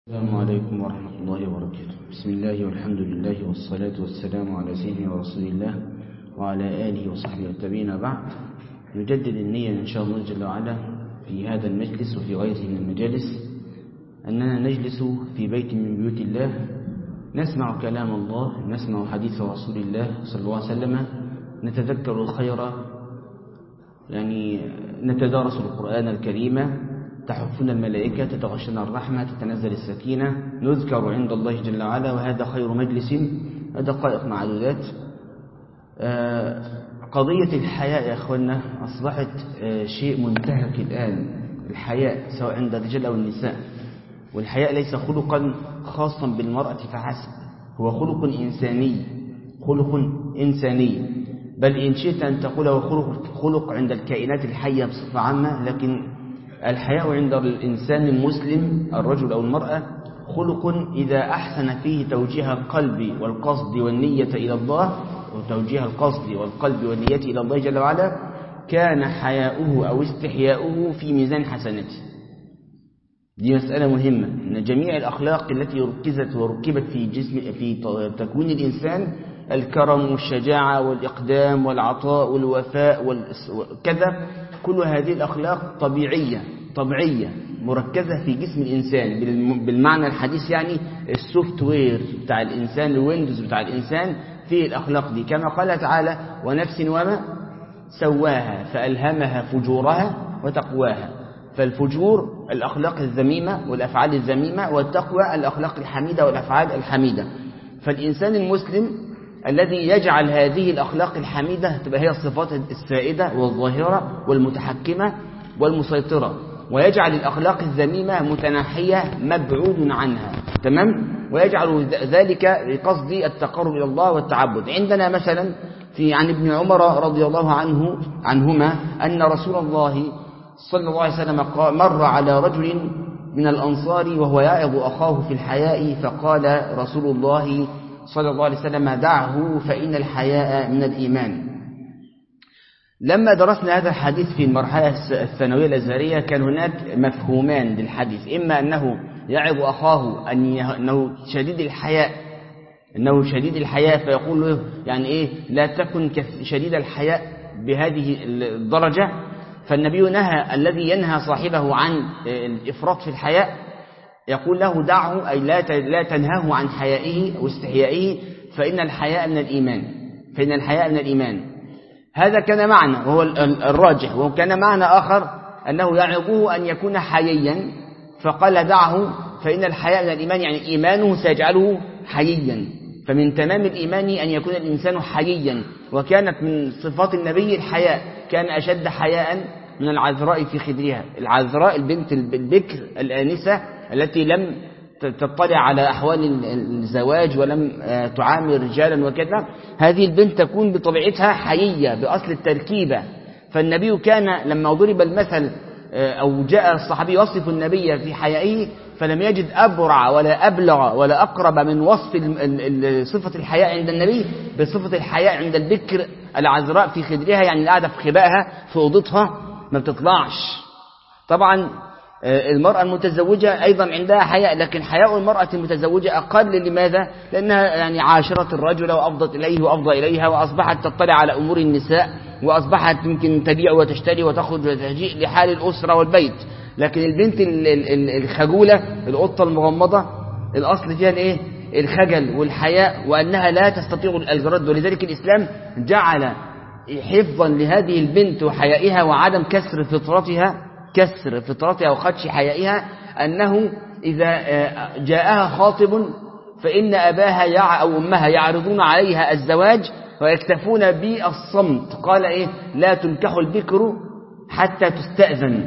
السلام عليكم ورحمة الله وبركاته بسم الله والحمد لله والصلاة والسلام على سيدنا ورسول الله وعلى آله وصحبه والتابعين بعد نجدد النية إن شاء الله جل وعلا في هذا المجلس وفي غيره من المجالس أننا نجلس في بيت من بيوت الله نسمع كلام الله نسمع حديث رسول الله صلى الله عليه وسلم نتذكر الخير يعني نتدارس القرآن الكريم تحفنا الملائكة تتغشنا الرحمة تتنزل السكينة نذكر عند الله جل وعلا وهذا خير مجلس دقائق معدودات قضية الحياء يا أخوانا أصبحت شيء منتهك الآن الحياء سواء عند الرجال أو النساء والحياء ليس خلقا خاصا بالمرأة فحسب هو خلق إنساني خلق إنساني بل إن شئت أن تقول هو خلق, خلق عند الكائنات الحية بصفة عامة لكن الحياء عند الإنسان المسلم الرجل أو المرأة خلق إذا أحسن فيه توجيه القلب والقصد والنية إلى الله وتوجيه القصد والقلب والنية إلى الله جل وعلا كان حياؤه أو استحياؤه في ميزان حسناته دي مسألة مهمة أن جميع الأخلاق التي ركزت وركبت في جسم في تكوين الإنسان الكرم والشجاعة والإقدام والعطاء والوفاء وكذا كل هذه الأخلاق طبيعية طبيعية مركزة في جسم الإنسان بالمعنى الحديث يعني السوفت وير بتاع الإنسان الويندوز بتاع الإنسان فيه الأخلاق دي كما قال تعالى ونفس وما سواها فألهمها فجورها وتقواها فالفجور الأخلاق الذميمة والأفعال الذميمة والتقوى الأخلاق الحميدة والأفعال الحميدة فالإنسان المسلم الذي يجعل هذه الأخلاق الحميدة تبقى هي الصفات السائدة والظاهرة والمتحكمة والمسيطرة ويجعل الأخلاق الذميمة متناحية مبعود عنها تمام ويجعل ذلك لقصد التقرب إلى الله والتعبد عندنا مثلا في عن ابن عمر رضي الله عنه عنهما أن رسول الله صلى الله عليه وسلم مر على رجل من الأنصار وهو يعظ أخاه في الحياء فقال رسول الله صلى الله عليه وسلم دعه فإن الحياء من الإيمان لما درسنا هذا الحديث في المرحلة الثانوية الأزهرية كان هناك مفهومان للحديث إما أنه يعظ أخاه أنه شديد الحياء أنه شديد الحياء فيقول له يعني إيه لا تكن شديد الحياء بهذه الدرجة فالنبي نهى الذي ينهى صاحبه عن الإفراط في الحياء يقول له دعه أي لا لا تنهاه عن حيائه أو استحيائه فإن الحياء من الإيمان فإن الحياء من الإيمان هذا كان معنى وهو الراجح وكان معنى آخر أنه يعظه أن يكون حييا فقال دعه فإن الحياء من الإيمان يعني إيمانه سيجعله حييا فمن تمام الإيمان أن يكون الإنسان حييا وكانت من صفات النبي الحياء كان أشد حياء من العذراء في خدرها العذراء البنت البكر الآنسة التي لم تطلع على أحوال الزواج ولم تعامل رجالا وكذا هذه البنت تكون بطبيعتها حيية بأصل التركيبة فالنبي كان لما ضرب المثل أو جاء الصحابي يصف النبي في حيائه فلم يجد أبرع ولا أبلغ ولا أقرب من وصف صفة الحياء عند النبي بصفة الحياء عند البكر العذراء في خدرها يعني القاعدة في خبائها في أوضتها ما بتطلعش طبعا المرأة المتزوجة أيضا عندها حياء لكن حياء المرأة المتزوجة أقل لماذا؟ لأنها يعني عاشرت الرجل وأفضت إليه وأفضى إليها وأصبحت تطلع على أمور النساء وأصبحت يمكن تبيع وتشتري وتخرج وتجيء لحال الأسرة والبيت لكن البنت الخجولة القطة المغمضة الأصل فيها الإيه؟ الخجل والحياء وأنها لا تستطيع الرد ولذلك الإسلام جعل حفظا لهذه البنت وحيائها وعدم كسر فطرتها كسر فطرتها وخدش حيائها أنه إذا جاءها خاطب فإن أباها يع أو أمها يعرضون عليها الزواج ويكتفون بالصمت قال إيه لا تنكح البكر حتى تستأذن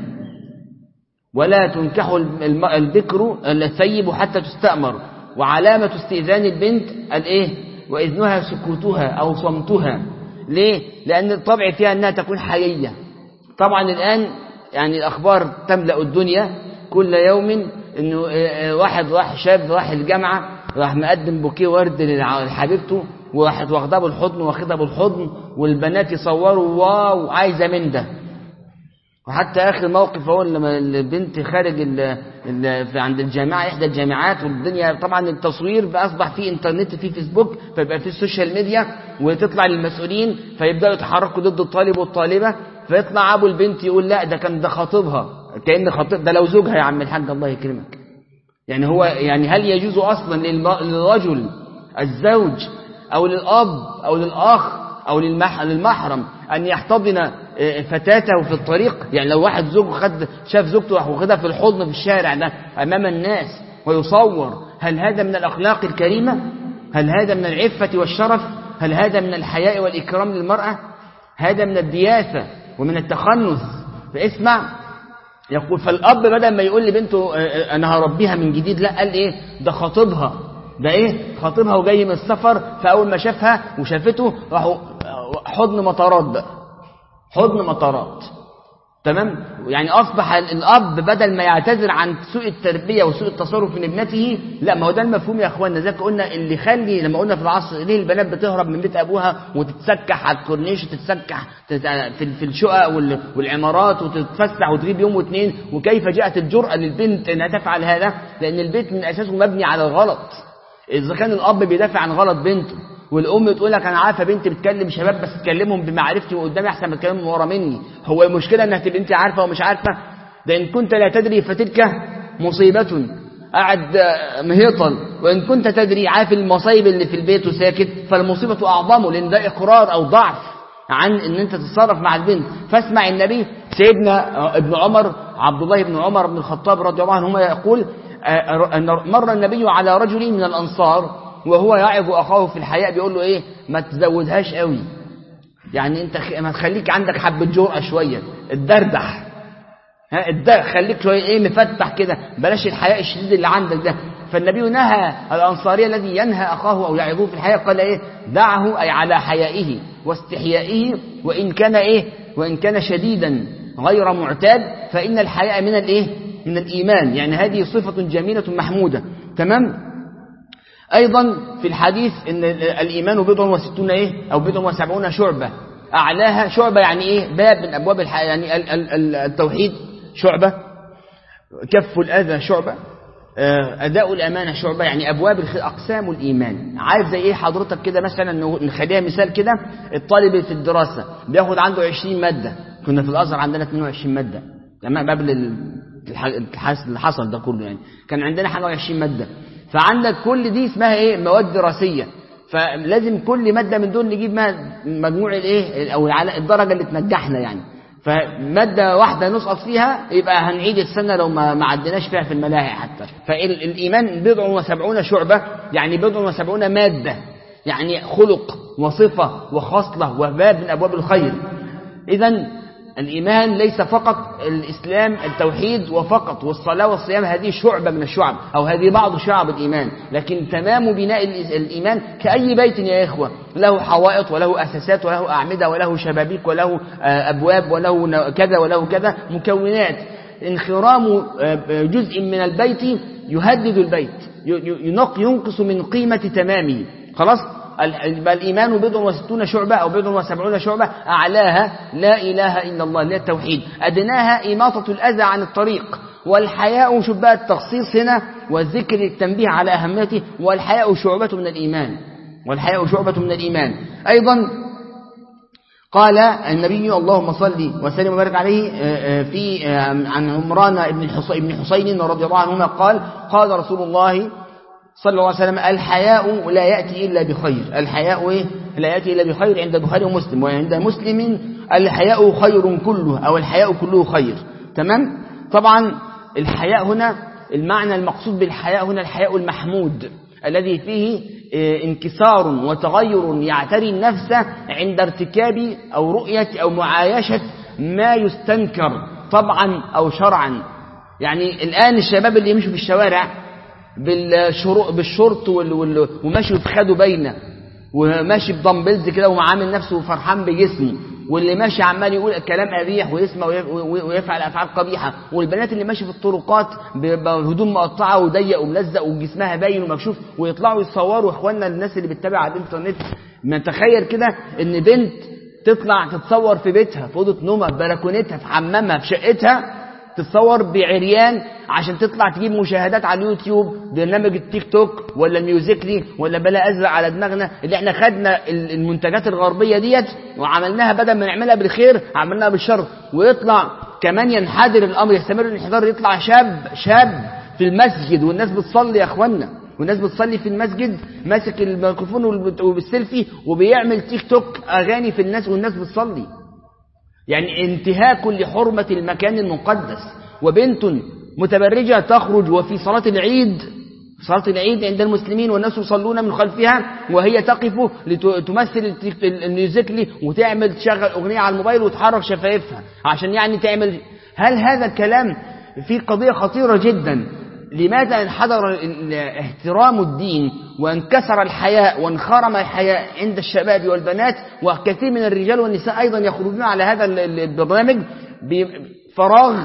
ولا تنكح البكر الثيب حتى تستأمر وعلامة استئذان البنت الإيه وإذنها سكوتها أو صمتها ليه لأن الطبع فيها أنها تكون حيية طبعا الآن يعني الأخبار تملأ الدنيا كل يوم إنه واحد راح شاب راح الجامعة راح مقدم بوكيه ورد لحبيبته وراحت واخداه بالحضن واخدها بالحضن والبنات يصوروا واو عايزة من ده وحتى آخر موقف هو لما البنت خارج ال ال في عند الجامعة إحدى الجامعات والدنيا طبعا التصوير بقى أصبح فيه إنترنت فيه فيسبوك فيبقى فيه السوشيال ميديا وتطلع للمسؤولين فيبدأوا يتحركوا ضد الطالب والطالبة فيطلع أبو البنت يقول لا ده كان ده خطيبها كأن خطيب ده لو زوجها يا عم الحاج الله يكرمك يعني هو يعني هل يجوز أصلا للرجل الزوج أو للأب أو للأخ أو للمحرم أن يحتضن فتاته في الطريق يعني لو واحد زوج خد شاف زوجته واخدها في الحضن في الشارع ده أمام الناس ويصور هل هذا من الأخلاق الكريمة هل هذا من العفة والشرف هل هذا من الحياء والإكرام للمرأة هذا من الدياثة ومن التخنث فاسمع يقول فالأب بدل ما يقول لبنته أنا هربيها من جديد لا قال إيه ده خطيبها ده إيه خطيبها وجاي من السفر فأول ما شافها وشافته راحوا حضن مطارات بقى حضن مطارات تمام يعني أصبح الأب بدل ما يعتذر عن سوء التربية وسوء التصرف من ابنته لا ما هو ده المفهوم يا أخوانا زي قلنا اللي خلي لما قلنا في العصر ليه البنات بتهرب من بيت أبوها وتتسكح على الكورنيش وتتسكح في الشقق والعمارات وتتفسح وتغيب يوم واثنين وكيف جاءت الجرأة للبنت أنها تفعل هذا لأن البيت من أساسه مبني على الغلط إذا كان الأب بيدافع عن غلط بنته والام تقول لك انا عارفه بنتي بتكلم شباب بس تكلمهم بمعرفتي وقدامي احسن ما تكلمهم ورا مني هو المشكله انها تبقى انت عارفه ومش عارفه ده ان كنت لا تدري فتلك مصيبه قاعد مهيطا وان كنت تدري عارف المصايب اللي في البيت وساكت فالمصيبه اعظم لان ده اقرار او ضعف عن ان انت تتصرف مع البنت فاسمع النبي سيدنا ابن عمر عبد الله بن عمر بن الخطاب رضي الله عنهما يقول ان مر النبي على رجل من الانصار وهو يعظ أخاه في الحياء بيقول له إيه ما تزودهاش قوي يعني أنت ما تخليك عندك حبة جرأة شوية الدردح ها الدر خليك شوية إيه مفتح كده بلاش الحياء الشديد اللي عندك ده فالنبي نهى الأنصاري الذي ينهى أخاه أو يعظه في الحياء قال إيه دعه أي على حيائه واستحيائه وإن كان إيه وإن كان شديدا غير معتاد فإن الحياء من الإيه من الإيمان يعني هذه صفة جميلة محمودة تمام أيضا في الحديث إن الإيمان بضع وستون إيه أو بضع وسبعون شعبة أعلاها شعبة يعني إيه باب من أبواب الحياة يعني التوحيد شعبة كف الأذى شعبة أداء الأمانة شعبة يعني أبواب أقسام الإيمان عارف زي إيه حضرتك كده مثلا نخليها مثال كده الطالب في الدراسة بياخد عنده 20 مادة كنا في الأزهر عندنا 22 مادة تمام قبل اللي حصل ده كله يعني كان عندنا حاجة 20 مادة فعندك كل دي اسمها ايه مواد دراسيه فلازم كل ماده من دول نجيب مجموع الايه او الدرجه اللي تنجحنا يعني فماده واحده نسقط فيها يبقى هنعيد السنه لو ما ما عدناش فيها في الملاهي حتى فالايمان بضع وسبعون شعبه يعني بضع وسبعون ماده يعني خلق وصفه وخصله وباب من ابواب الخير اذا الإيمان ليس فقط الإسلام التوحيد وفقط والصلاة والصيام هذه شعبة من الشعب أو هذه بعض شعب الإيمان لكن تمام بناء الإيمان كأي بيت يا إخوة له حوائط وله أساسات وله أعمدة وله شبابيك وله أبواب وله كذا وله كذا مكونات انخرام جزء من البيت يهدد البيت ينقص من قيمة تمامه خلاص الإيمان بضع وستون شعبة أو بضع وسبعون شعبة أعلاها لا إله إلا الله لا التوحيد أدناها إماطة الأذى عن الطريق والحياء شوف بقى التخصيص هنا والذكر التنبيه على أهميته والحياء شعبة من الإيمان والحياء شعبة من الإيمان أيضا قال النبي اللهم صل وسلم وبارك عليه في عن عمران بن بن حسين رضي الله عنهما قال قال رسول الله صلى الله عليه وسلم الحياء لا يأتي إلا بخير الحياء إيه؟ لا يأتي إلا بخير عند البخاري ومسلم وعند مسلم الحياء خير كله أو الحياء كله خير تمام طبعا الحياء هنا المعنى المقصود بالحياء هنا الحياء المحمود الذي فيه انكسار وتغير يعتري النفس عند ارتكاب أو رؤية أو معايشة ما يستنكر طبعا أو شرعا يعني الآن الشباب اللي يمشوا في الشوارع بالشرط وماشي وفخده باينه وماشي بدمبلز كده وعامل نفسه فرحان بجسمه واللي ماشي عمال يقول كلام قبيح ويسمع ويفعل افعال قبيحه والبنات اللي ماشي في الطرقات بهدوم مقطعه وضيق وملزق وجسمها باين ومكشوف ويطلعوا يتصوروا اخواننا الناس اللي بتتابع على الانترنت ما تخيل كده ان بنت تطلع تتصور في بيتها في اوضه نومها في بلكونتها في حمامها في شقتها تتصور بعريان عشان تطلع تجيب مشاهدات على اليوتيوب برنامج التيك توك ولا الميوزيكلي ولا بلا ازرق على دماغنا اللي احنا خدنا المنتجات الغربيه ديت وعملناها بدل ما نعملها بالخير عملناها بالشر ويطلع كمان ينحدر الامر يستمر الانحدار يطلع شاب شاب في المسجد والناس بتصلي يا اخوانا والناس بتصلي في المسجد ماسك الميكروفون وبالسيلفي وبيعمل تيك توك اغاني في الناس والناس بتصلي يعني انتهاك لحرمة المكان المقدس وبنت متبرجة تخرج وفي صلاة العيد صلاة العيد عند المسلمين والناس يصلون من خلفها وهي تقف لتمثل الميوزيكلي وتعمل تشغل أغنية على الموبايل وتحرك شفايفها عشان يعني تعمل هل هذا الكلام في قضية خطيرة جدا لماذا انحدر احترام الدين وانكسر الحياء وانخرم الحياء عند الشباب والبنات وكثير من الرجال والنساء أيضا يخرجون على هذا البرنامج بفراغ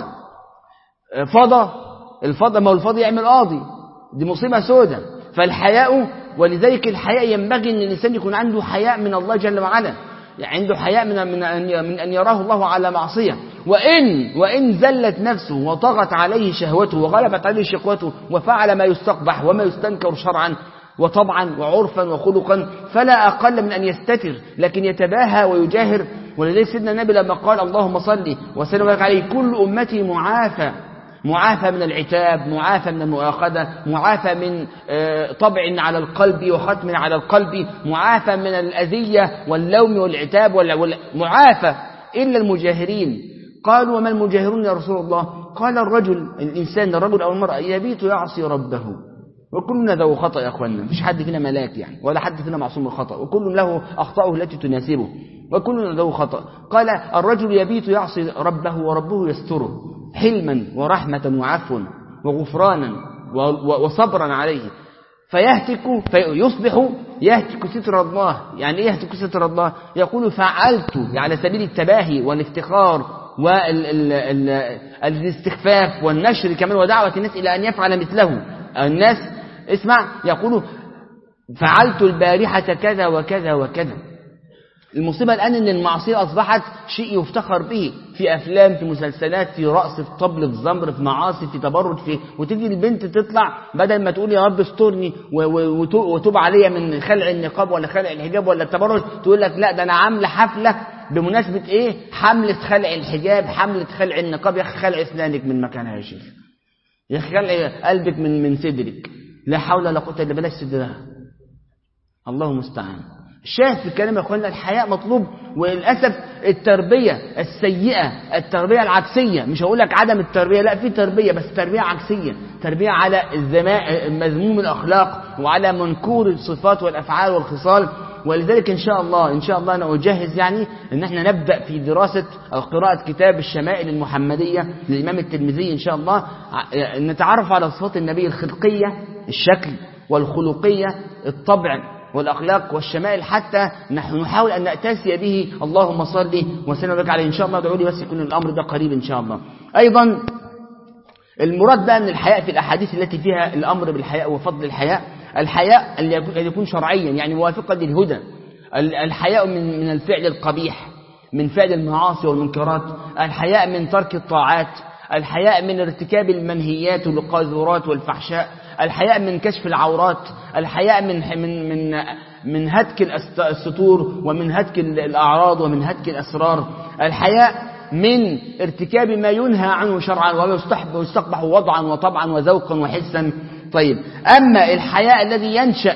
فضى الفضى ما هو الفضى يعمل قاضي دي مصيبة سوداء فالحياء ولذلك الحياء ينبغي أن الإنسان يكون عنده حياء من الله جل وعلا يعني عنده حياء من من أن من أن يراه الله على معصية وإن وإن زلت نفسه وطغت عليه شهوته وغلبت عليه شقوته وفعل ما يستقبح وما يستنكر شرعا وطبعا وعرفا وخلقا فلا أقل من أن يستتر لكن يتباهى ويجاهر ولذلك سيدنا النبي لما قال اللهم صل وسلم وبارك عليه كل أمتي معافى معافى من العتاب معافى من المؤاخذة معافى من طبع على القلب وختم على القلب معافى من الأذية واللوم والعتاب معافى إلا المجاهرين قالوا وما المجاهرون يا رسول الله قال الرجل الإنسان الرجل أو المرأة يبيت يعصي ربه وكلنا ذو خطأ يا أخوانا مفيش حد فينا ملاك يعني ولا حد فينا معصوم من الخطأ وكل له أخطاؤه التي تناسبه وكلنا ذو خطأ قال الرجل يبيت يعصي ربه وربه يستره حلما ورحمة وعفوا وغفرانا وصبرا عليه فيهتك فيصبح يهتك ستر الله يعني ايه يهتك ستر الله يقول فعلت على سبيل التباهي والافتخار والاستخفاف والنشر كمان ودعوة الناس إلى أن يفعل مثله الناس اسمع يقول فعلت البارحة كذا وكذا وكذا المصيبة الآن أن المعصية أصبحت شيء يفتخر به في أفلام في مسلسلات في رقص في طبل في زمر في معاصي في تبرج في وتيجي البنت تطلع بدل ما تقول يا رب استرني وتوب عليا من خلع النقاب ولا خلع الحجاب ولا التبرج تقول لك لا ده أنا عاملة حفلة بمناسبة إيه حملة خلع الحجاب حملة خلع النقاب يا أخي خلع أسنانك من مكانها يا شيخ يا أخي خلع قلبك من من صدرك لا حول ولا قوة إلا بالله صدرها الله المستعان الشاهد في الكلام يا اخوانا الحياء مطلوب وللاسف التربيه السيئه التربيه العكسيه مش هقول لك عدم التربيه لا في تربيه بس تربيه عكسيه تربيه على مذموم الاخلاق وعلى منكور الصفات والافعال والخصال ولذلك ان شاء الله ان شاء الله انا اجهز يعني ان احنا نبدا في دراسه او قراءه كتاب الشمائل المحمديه للامام الترمذي ان شاء الله نتعرف على صفات النبي الخلقيه الشكل والخلقيه الطبع والأخلاق والشمائل حتى نحن نحاول أن نأتسي به اللهم صل وسلم وبارك عليه إن شاء الله ادعوا لي بس يكون الأمر ده قريب إن شاء الله أيضا المراد بقى من الحياء في الأحاديث التي فيها الأمر بالحياء وفضل الحياء الحياء اللي يكون شرعيا يعني موافقا للهدى الحياء من من الفعل القبيح من فعل المعاصي والمنكرات الحياء من ترك الطاعات الحياء من ارتكاب المنهيات والقاذورات والفحشاء الحياء من كشف العورات الحياء من من من من هتك الستور ومن هتك الأعراض ومن هتك الأسرار الحياء من ارتكاب ما ينهى عنه شرعا وما يستحب ويستقبح وضعا وطبعا وذوقا وحسا طيب أما الحياء الذي ينشأ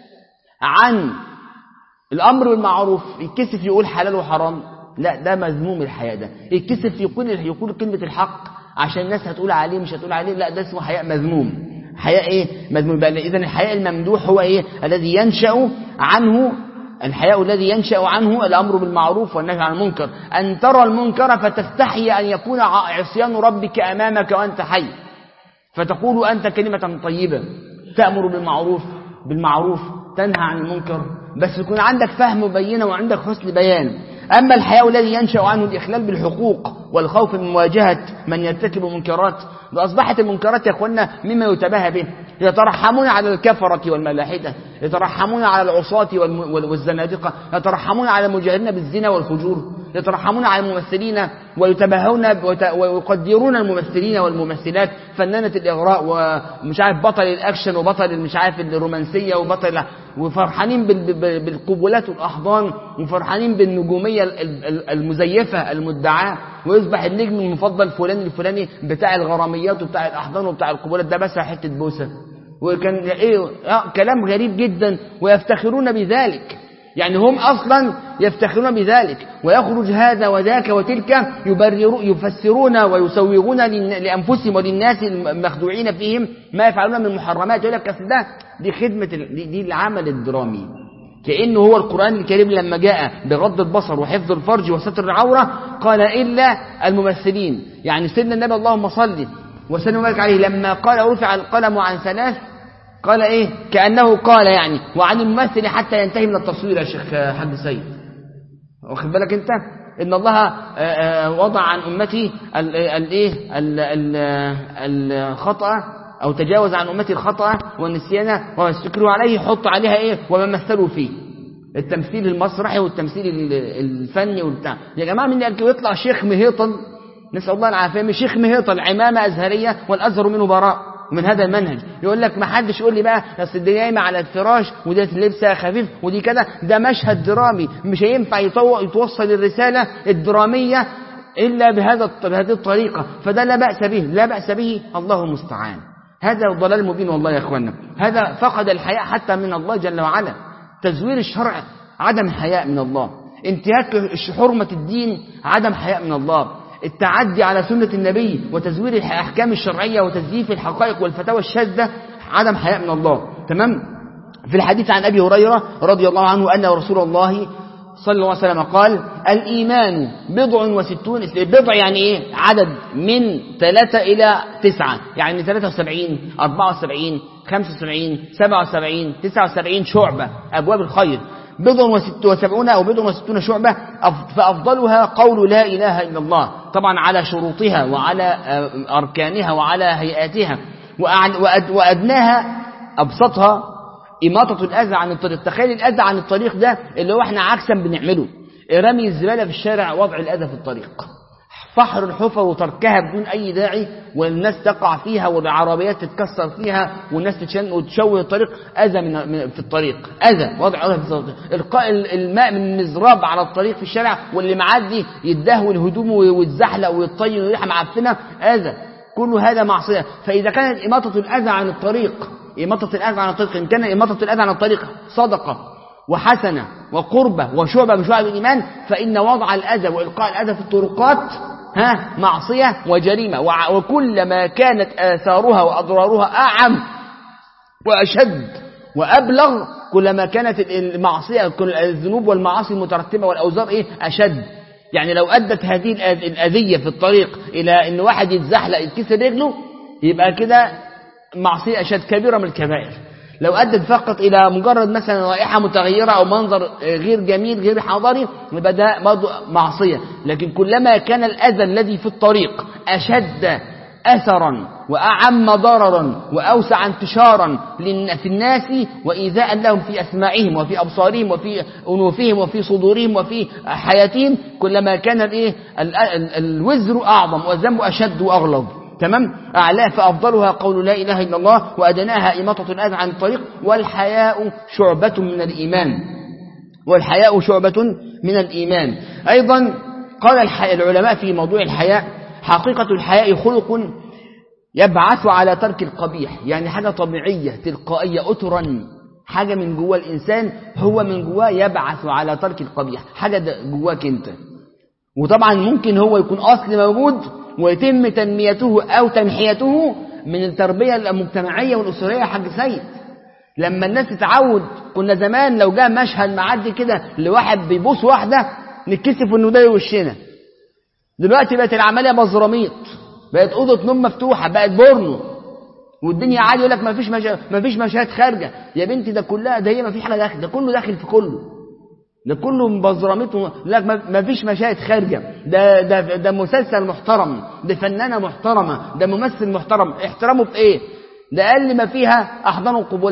عن الأمر بالمعروف يتكسف يقول حلال وحرام لا ده مذموم الحياء ده يتكسف يقول يقول كلمة الحق عشان الناس هتقول عليه مش هتقول عليه لا ده اسمه حياء مذموم حياء ايه مذموم بقى اذا الحياء الممدوح هو ايه الذي ينشأ عنه الحياء الذي ينشأ عنه الأمر بالمعروف والنهي عن المنكر أن ترى المنكر فتستحي أن يكون عصيان ربك أمامك وأنت حي فتقول أنت كلمة طيبة تأمر بالمعروف بالمعروف تنهى عن المنكر بس يكون عندك فهم وبينة وعندك حسن بيان أما الحياء الذي ينشأ عنه الإخلال بالحقوق والخوف من مواجهة من يرتكب منكرات وأصبحت المنكرات يا أخوانا مما يتباهى به يترحمون على الكفرة والملاحدة يترحمون على العصاة والم- وال- والزنادقة يترحمون على المجاهرين بالزنا والفجور يترحمون على الممثلين ويتباهون ب- وت- ويقدرون الممثلين والممثلات فنانة الإغراء ومش عارف بطل الأكشن وبطل مش عارف الرومانسية وبطل وفرحانين بال- بال- بالقبلات والأحضان وفرحانين بالنجومية ال- ال- المزيفة المدعاة ويصبح النجم المفضل فلان الفلاني بتاع الغراميات وبتاع الأحضان وبتاع القبلات ده بس حتة بوسة وكان ايه آه كلام غريب جدا ويفتخرون بذلك يعني هم اصلا يفتخرون بذلك ويخرج هذا وذاك وتلك يبرر يفسرون ويسوغون للن- لانفسهم وللناس المخدوعين فيهم ما يفعلون من محرمات يقول لك أصل ده دي خدمه ال- دي, دي العمل الدرامي كانه هو القران الكريم لما جاء بغض البصر وحفظ الفرج وستر العوره قال الا الممثلين يعني سيدنا النبي اللهم صل وسلم وبارك عليه لما قال رفع القلم عن ثلاث قال ايه كانه قال يعني وعن الممثل حتى ينتهي من التصوير يا شيخ حاج سيد واخد بالك انت ان الله آه، آه، وضع عن امتي ال- الايه ال- ال- الخطا او تجاوز عن امتي الخطا والنسيان وما استكروا عليه حط عليها ايه وما مثلوا فيه التمثيل المسرحي والتمثيل ال- الفني والبتاع يا جماعه من قال كده يطلع شيخ مهيطل نسال الله العافيه مش شيخ مهيطل عمامه ازهريه والازهر منه براء من هذا المنهج يقول لك ما حدش يقول لي بقى اصل دي نايمه على الفراش ودي لبسها خفيف ودي كده ده مشهد درامي مش هينفع يطو- يتوصل الرساله الدراميه الا بهذا الط- بهذه الطريقه فده لا باس به لا باس به الله المستعان هذا ضلال مبين والله يا اخوانا هذا فقد الحياء حتى من الله جل وعلا تزوير الشرع عدم حياء من الله انتهاك حرمة الدين عدم حياء من الله التعدي على سنة النبي وتزوير الأحكام الشرعية وتزييف الحقائق والفتاوى الشاذة عدم حياء من الله تمام في الحديث عن أبي هريرة رضي الله عنه أن رسول الله صلى الله عليه وسلم قال الإيمان بضع وستون بضع يعني إيه عدد من ثلاثة إلى تسعة يعني من 73 74 75 77 79 شعبة أبواب الخير بضع وست وسبعون أو بضع وستون شعبة أف- فأفضلها قول لا إله إلا الله طبعا على شروطها وعلى آه، أركانها وعلى هيئاتها وأعن- وأد- وأدناها أبسطها إماطة الأذى عن الطريق تخيل الأذى عن الطريق ده اللي هو احنا عكسا بنعمله رمي الزبالة في الشارع وضع الأذى في الطريق فحر الحفر وتركها بدون أي داعي والناس تقع فيها والعربيات تتكسر فيها والناس تتشن وتشوه الطريق أذى من من- في الطريق أذى وضع أذى في الطريق إلقاء ال- الماء من المزراب على الطريق في الشارع واللي معدي يدهول هدومه ويتزحلق ويطين وريحة معفنة أذى كل هذا معصية فإذا كانت إماطة الأذى عن الطريق إماطة الأذى عن الطريق إن كان إماطة الأذى عن الطريق صدقة وحسنة وقربة وشعبة من شعب الإيمان فإن وضع الأذى وإلقاء الأذى في الطرقات ها معصية وجريمة وع- وكلما كانت آثارها وأضرارها أعم وأشد وأبلغ كلما كانت المعصية كل الذنوب والمعاصي المترتبة والأوزار إيه أشد يعني لو أدت هذه الأذ- الأذية في الطريق إلى أن واحد يتزحلق يتكسر رجله يبقى كده معصية أشد كبيرة من الكبائر لو أدت فقط إلى مجرد مثلا رائحة متغيرة أو منظر آه، غير جميل غير حضاري يبقى ده برضه معصية لكن كلما كان الأذى الذي في الطريق أشد أثرا وأعم ضررا وأوسع انتشارا للن- في الناس وإيذاء لهم في أسماعهم وفي أبصارهم وفي أنوفهم وفي صدورهم وفي حياتهم كلما كان الإيه ال- ال- الوزر أعظم والذنب أشد وأغلظ تمام أعلاه فأفضلها قول لا إله إلا الله وأدناها إماطة الأذى عن الطريق والحياء شعبة من الإيمان والحياء شعبة من الإيمان أيضا قال الح- العلماء في موضوع الحياء حقيقة الحياء خلق يبعث على ترك القبيح يعني حاجة طبيعية تلقائية أترا حاجة من جوه الإنسان هو من جواه يبعث على ترك القبيح حاجة ده جواك أنت وطبعا ممكن هو يكون أصل موجود ويتم تنميته أو تنحيته من التربية المجتمعية والأسرية يا حاج سيد لما الناس تتعود كنا زمان لو جاء مشهد معدي كده لواحد بيبوس واحدة نتكسف انه ده وشنا دلوقتي بقت العملية بزراميط بقت أوضة نوم مفتوحة بقت بورنو والدنيا عادي يقول لك ما فيش مشا... ما فيش مشاهد خارجة يا بنتي ده كلها ده هي ما فيش حاجة داخل ده كله داخل في كله ده كله مبزراميط و... لا ما ما فيش مشاهد خارجة ده ده ده مسلسل محترم ده فنانة محترمة ده ممثل محترم احترامه في ايه ده اقل ما فيها احضان وقبولات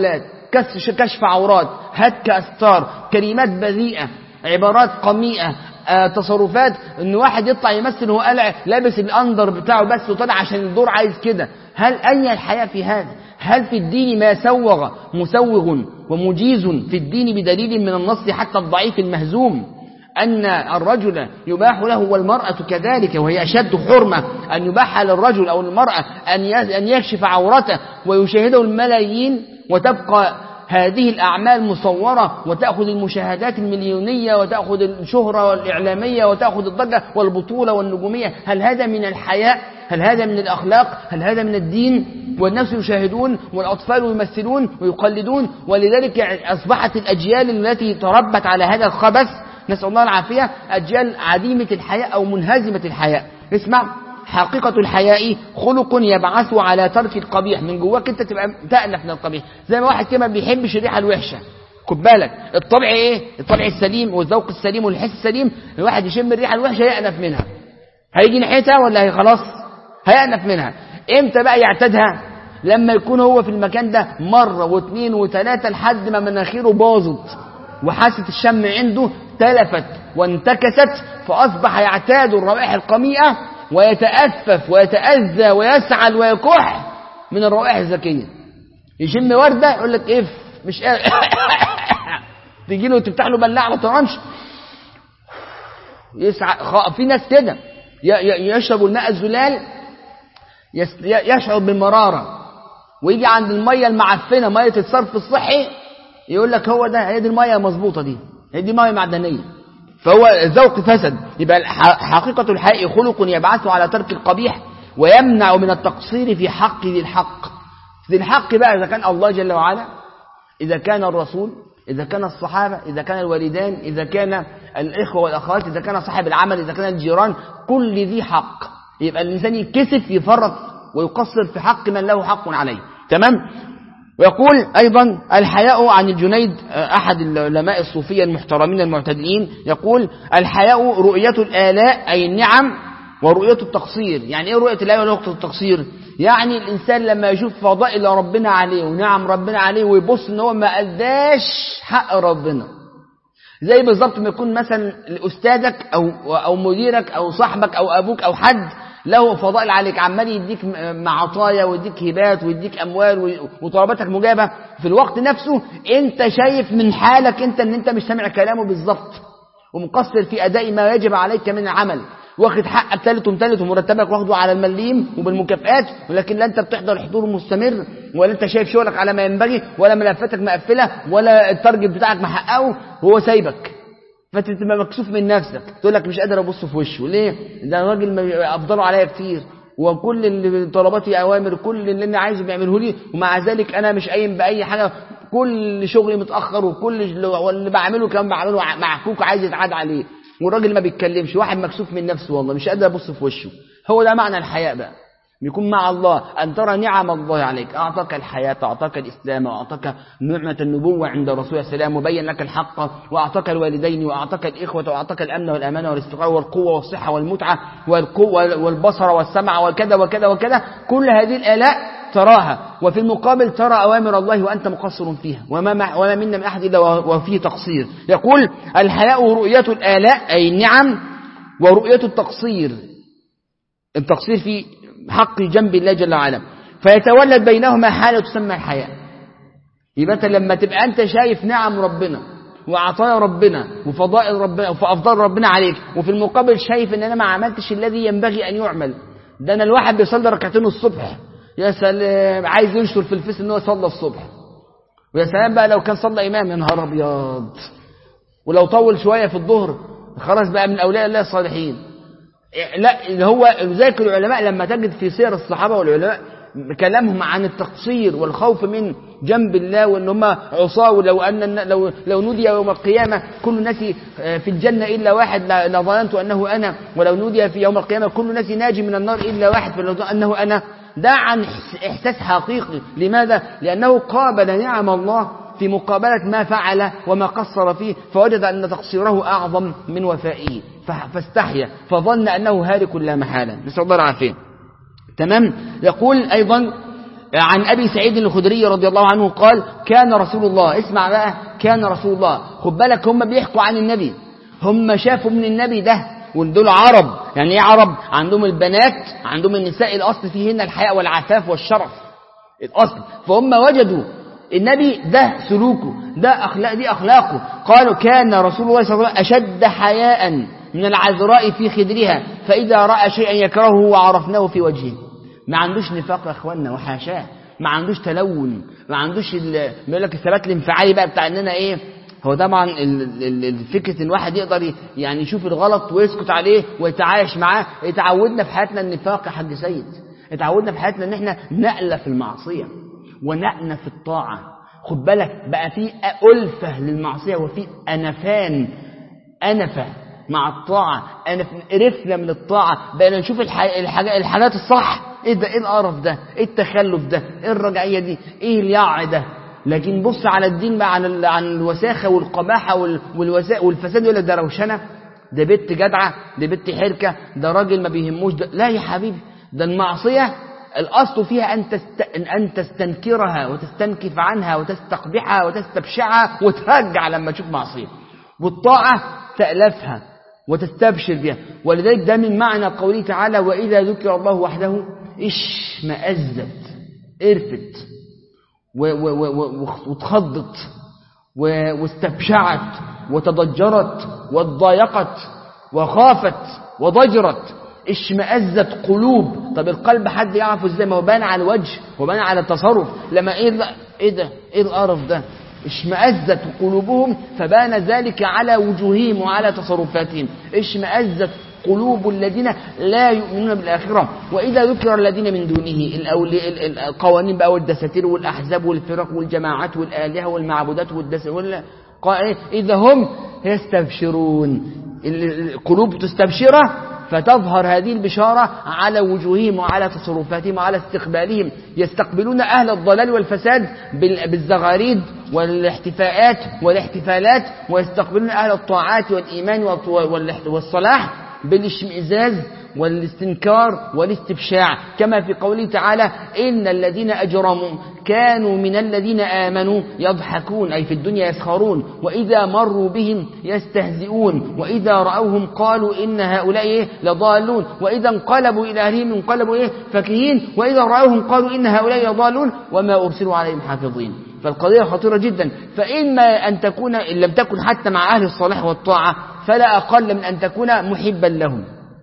كشف كشف عورات هتك أستار كلمات بذيئة عبارات قميئة آه تصرفات ان واحد يطلع يمثل وهو قلع لابس الاندر بتاعه بس وطلع عشان الدور عايز كده هل اي الحياة في هذا هل في الدين ما سوغ مسوغ ومجيز في الدين بدليل من النص حتى الضعيف المهزوم أن الرجل يباح له والمرأة كذلك وهي أشد حرمة أن يباح للرجل أو المرأة أن يكشف عورته ويشاهده الملايين وتبقى هذه الأعمال مصورة وتأخذ المشاهدات المليونية وتأخذ الشهرة والإعلامية وتأخذ الضجة والبطولة والنجومية هل هذا من الحياء هل هذا من الأخلاق هل هذا من الدين والناس يشاهدون والأطفال يمثلون ويقلدون ولذلك أصبحت الأجيال التي تربت على هذا الخبث نسأل الله العافية أجيال عديمة الحياء أو منهزمة الحياء اسمع حقيقة الحياء خلق يبعث على ترك القبيح من جواك انت تبقى تألف من القبيح زي ما واحد كده ما بيحبش الريحة الوحشة خد بالك الطبع ايه الطبع السليم والذوق السليم والحس السليم الواحد يشم الريحة الوحشة يأنف منها هيجي ناحيتها ولا هي خلاص هيأنف منها امتى بقى يعتادها لما يكون هو في المكان ده مرة واثنين وثلاثة لحد ما مناخيره باظت وحاسة الشم عنده تلفت وانتكست فأصبح يعتاد الروائح القميئة ويتأفف ويتأذى ويسعل ويكح من الروائح الزكية يشم وردة يقول لك اف مش تيجي له تفتح له بلاعة ما ترمش يسعى في ناس كده يشرب الماء الزلال يشعر بالمرارة ويجي عند المية المعفنة مية الصرف الصحي يقول لك هو ده هي دي المية مظبوطة دي هي دي مية معدنية فهو الذوق فسد يبقى حقيقة الحق خلق يبعث على ترك القبيح ويمنع من التقصير في حق ذي الحق ذي الحق بقى إذا كان الله جل وعلا إذا كان الرسول إذا كان الصحابة إذا كان الوالدان إذا كان الإخوة والأخوات إذا كان صاحب العمل إذا كان الجيران كل ذي حق يبقى الإنسان يتكسف يفرط ويقصر في حق من له حق عليه تمام ويقول أيضا الحياء عن الجنيد أحد العلماء الصوفية المحترمين المعتدلين يقول الحياء رؤية الآلاء أي النعم ورؤية التقصير يعني إيه رؤية الآلاء ورؤية التقصير يعني الإنسان لما يشوف فضائل ربنا عليه ونعم ربنا عليه ويبص إن هو ما أداش حق ربنا زي بالظبط ما يكون مثلا أستاذك أو, أو مديرك أو صاحبك أو أبوك أو حد له فضائل عليك عمال يديك معطايا ويديك هبات ويديك اموال وطلباتك مجابه في الوقت نفسه انت شايف من حالك انت ان انت مش سامع كلامه بالظبط ومقصر في اداء ما يجب عليك من العمل واخد حقك ثالث ومثالث ومرتبك واخده على المليم وبالمكافئات ولكن لا انت بتحضر حضور مستمر ولا انت شايف شغلك على ما ينبغي ولا ملفاتك مقفله ولا التارجت بتاعك محققه وهو سايبك فتبقى مكسوف من نفسك تقول لك مش قادر ابص في وشه ليه ده راجل افضله عليا كتير وكل اللي طلباتي اوامر كل اللي انا عايزه بيعمله لي ومع ذلك انا مش قايم باي حاجه كل شغلي متاخر وكل اللي بعمله كمان بعمله معكوك عايز يتعاد عليه والراجل ما بيتكلمش واحد مكسوف من نفسه والله مش قادر ابص في وشه هو ده معنى الحياء بقى يكون مع الله أن ترى نعم الله عليك أعطاك الحياة أعطاك الإسلام وأعطاك نعمة النبوة عند رسول السلام وبين لك الحق وأعطاك الوالدين وأعطاك الإخوة وأعطاك الأمن والأمان والاستقرار والقوة والصحة والمتعة والقوة والبصر والسمع وكذا وكذا وكذا كل هذه الآلاء تراها وفي المقابل ترى أوامر الله وأنت مقصر فيها وما, وما منا من أحد إلا وفيه تقصير يقول الحياء رؤية الآلاء أي النعم ورؤية التقصير التقصير في حق جنب الله جل وعلا فيتولد بينهما حالة تسمى الحياء يبقى انت لما تبقى انت شايف نعم ربنا وعطايا ربنا وفضائل ربنا وافضال ربنا عليك وفي المقابل شايف ان انا ما عملتش الذي ينبغي ان يعمل ده انا الواحد بيصلي ركعتين الصبح يا سلام عايز ينشر في الفيس ان هو صلى الصبح ويا سلام بقى لو كان صلى امام يا نهار ابيض ولو طول شويه في الظهر خلاص بقى من اولياء الله الصالحين لا هو ذاك العلماء لما تجد في سير الصحابة والعلماء كلامهم عن التقصير والخوف من جنب الله وان هم عصاه ولو ان لو لو نودي يوم القيامه كل الناس في الجنه الا واحد لظننت انه انا ولو نودي في يوم القيامه كل الناس ناجي من النار الا واحد فلظننت انه انا ده عن احساس حقيقي لماذا لانه قابل نعم الله في مقابلة ما فعل وما قصر فيه فوجد أن تقصيره أعظم من وفائه فاستحيا فظن أنه هالك لا محالة نسأل الله العافية تمام يقول أيضا عن أبي سعيد الخدري رضي الله عنه قال كان رسول الله اسمع بقى كان رسول الله خد بالك هم بيحكوا عن النبي هم شافوا من النبي ده ودول عرب يعني ايه عرب عندهم البنات عندهم النساء الأصل فيهن الحياء والعفاف والشرف الأصل فهم وجدوا النبي ده سلوكه ده أخلاق دي أخلاقه قالوا كان رسول الله صلى الله عليه وسلم أشد حياء من العذراء في خدرها فإذا رأى شيئا يكرهه وعرفناه في وجهه ما عندوش نفاق يا اخوانا وحاشاه ما عندوش تلون ما عندوش بيقول لك الثبات الانفعالي بقى بتاع اننا ايه هو طبعا الفكرة ان واحد يقدر يعني يشوف الغلط ويسكت عليه ويتعايش معاه اتعودنا في حياتنا النفاق يا حاج سيد اتعودنا في حياتنا ان احنا نألف المعصية ونأنى في الطاعة خد بالك بقى في ألفة للمعصية وفي أنفان أنفة مع الطاعة أنا قرفنا من الطاعة بقينا نشوف الحاجات, الحاجات الصح ايه ده ايه القرف ده ايه التخلف ده ايه الرجعية دي ايه اليع ده لكن بص على الدين بقى عن عن الوساخة والقباحة والوساء والفساد يقول لك ده روشنة ده بنت جدعة ده بنت حركة ده راجل ما بيهموش ده لا يا حبيبي ده المعصية الأصل فيها أن, تست... أن تستنكرها وتستنكف عنها وتستقبحها وتستبشعها وترجع لما تشوف معصية والطاعة تألفها وتستبشر بها ولذلك ده من معنى قوله تعالى وإذا ذكر الله وحده اشمأزت قرفت واتخضت واستبشعت وتضجرت واتضايقت وخافت وضجرت اشمأزت قلوب طب القلب حد يعرفه ازاي ما هو بان على الوجه وبان على التصرف لما ايه ده ايه ده ايه القرف ده اشمأزت قلوبهم فبان ذلك على وجوههم وعلى تصرفاتهم اشمأزت قلوب الذين لا يؤمنون بالآخرة وإذا ذكر الذين من دونه القوانين بقى والدساتير والأحزاب والفرق والجماعات والآلهة والمعبودات والدساتير إذا هم يستبشرون القلوب تستبشره فتظهر هذه البشارة على وجوههم وعلى تصرفاتهم وعلى استقبالهم يستقبلون أهل الضلال والفساد بالزغاريد والاحتفاءات والاحتفالات ويستقبلون أهل الطاعات والإيمان والصلاح بالاشمئزاز والاستنكار والاستبشاع كما في قوله تعالى إن الذين أجرموا كانوا من الذين آمنوا يضحكون أي في الدنيا يسخرون وإذا مروا بهم يستهزئون وإذا رأوهم قالوا إن هؤلاء إيه لضالون وإذا انقلبوا إلى أهلهم انقلبوا إيه فكهين وإذا رأوهم قالوا إن هؤلاء لضالون وما أرسلوا عليهم حافظين فالقضية خطيرة جدا فإما أن تكون إن لم تكن حتى مع أهل الصلاح والطاعة فلا أقل من أن تكون محبا لهم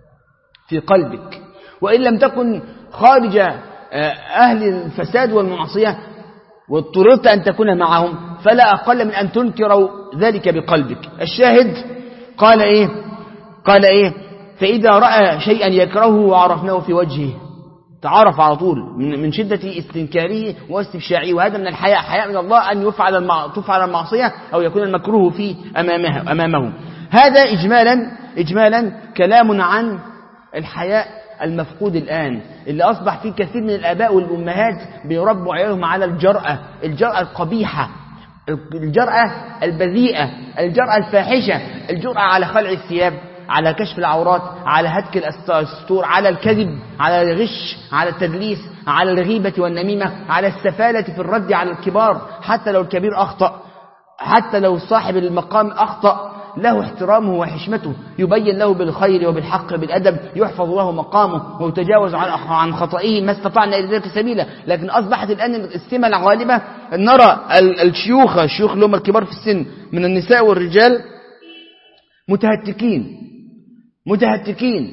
في قلبك وإن لم تكن خارج أهل الفساد والمعصية واضطررت أن تكون معهم فلا أقل من أن تنكر ذلك بقلبك الشاهد قال إيه قال إيه فإذا رأى شيئا يكرهه وعرفناه في وجهه تعرف على طول من شدة استنكاره واستبشاعه وهذا من الحياء حياء من الله أن يفعل المع... تفعل المعصية أو يكون المكروه فيه أمامه, أمامه هذا إجمالا إجمالا كلام عن الحياء المفقود الآن اللي أصبح فيه كثير من الآباء والأمهات بيربوا عيالهم على الجرأة الجرأة القبيحة الجرأة البذيئة الجرأة الفاحشة الجرأة على خلع الثياب على كشف العورات على هتك الستور على الكذب على الغش على التدليس على الغيبة والنميمة على السفالة في الرد على الكبار حتى لو الكبير أخطأ حتى لو صاحب المقام أخطأ له احترامه وحشمته يبين له بالخير وبالحق بالأدب يحفظ له مقامه ويتجاوز عن خطئه ما استطعنا إلى ذلك سبيلا لكن أصبحت الآن السمة الغالبة نرى الشيوخ الشيوخ اللي هم الكبار في السن من النساء والرجال متهتكين متهتكين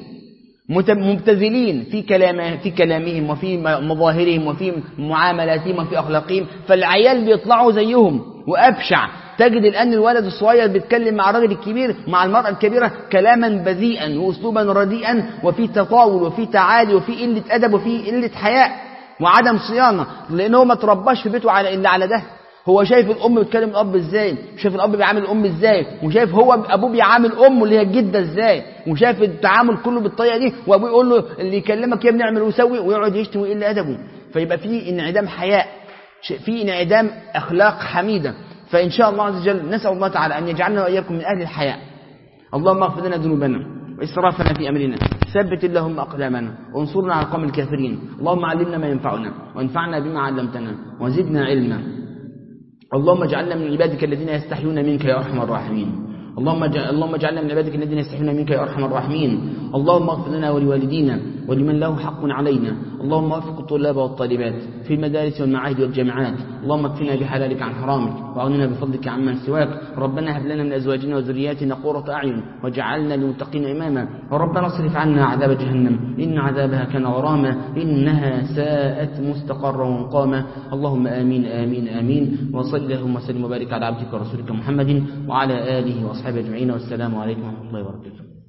مبتذلين في كلام في كلامهم وفي مظاهرهم وفي معاملاتهم وفي أخلاقهم فالعيال بيطلعوا زيهم وأبشع تجد الآن الولد الصغير بيتكلم مع الراجل الكبير مع المرأة الكبيرة كلاما بذيئا وأسلوبا رديئا وفي تطاول وفي تعالي وفي قلة أدب وفي قلة حياء وعدم صيانة لأنه ما ترباش في بيته على إلا على ده هو شايف الأم بتكلم الأب إزاي وشايف الأب بيعامل الأم إزاي وشايف هو أبوه بيعامل أمه اللي هي الجدة إزاي وشايف التعامل كله بالطريقة دي وأبوه يقول له اللي يكلمك يا ابني اعمل ويسوي ويقعد يشتم ويقل أدبه فيبقى في انعدام حياء في انعدام أخلاق حميدة فإن شاء الله عز وجل نسأل الله تعالى أن يجعلنا وإياكم من أهل الحياء اللهم اغفر لنا ذنوبنا وإسرافنا في أمرنا ثبت اللهم أقدامنا وانصرنا على القوم الكافرين اللهم علمنا ما ينفعنا وانفعنا بما علمتنا وزدنا علما اللهم اجعلنا من عبادك الذين يستحيون منك يا أرحم الراحمين اللهم اللهم اجعلنا من عبادك الذين يستحيون منك يا ارحم الراحمين اللهم اغفر لنا ولوالدينا ولمن له حق علينا اللهم وفق الطلاب والطالبات في المدارس والمعاهد والجامعات اللهم اكفنا بحلالك عن حرامك واغننا بفضلك عمن سواك ربنا هب لنا من ازواجنا وذرياتنا قرة اعين واجعلنا للمتقين اماما وربنا اصرف عنا عذاب جهنم ان عذابها كان غراما انها ساءت مستقرا ومقاما اللهم امين امين امين وصل اللهم وسلم وبارك على عبدك ورسولك محمد وعلى اله واصحابه اجمعين والسلام عليكم ورحمه الله وبركاته